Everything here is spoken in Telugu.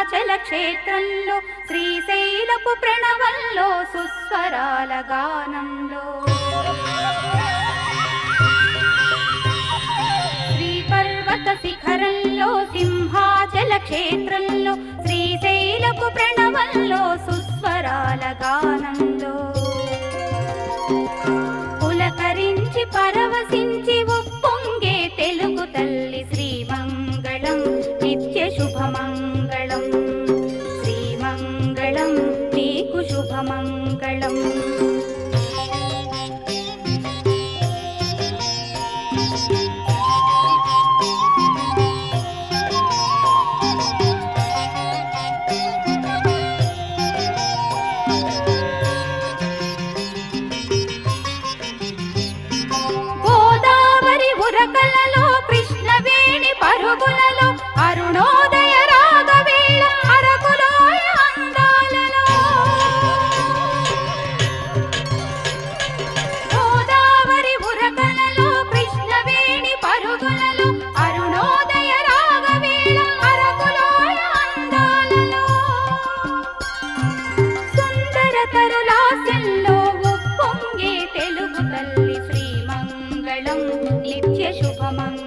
సింహాచల క్షేత్రంలో శ్రీశైలపు ప్రణవంలో సుస్వరాల గానంలో శ్రీ పర్వత శిఖరంలో సింహాచల క్షేత్రంలో శ్రీశైలపు ప్రణవంలో సుస్వరాల గానంలో పులకరించి పరవశించి ఉప్పొంగే తెలుగు తల్లి శ్రీమంగళం నిత్య శుభమంగళం శ్రీమంగళం నీకు శుభమంగళం గోదావరి ఉరకలలో కృష్ణవేణి పరుగులలో అరుణోదయ రాగవేళ అరకులోయ అందాలలో గోదావరి ఉరకలలో కృష్ణవేణి పరుగులలో అరుణోదయ రాగవేళ అరకులోయ అందాలలో సుందర తరులాస్యంలో ఉప్పొంగే తెలుగు తల్లి శ్రీమంగళం నిత్య శుభమంగళం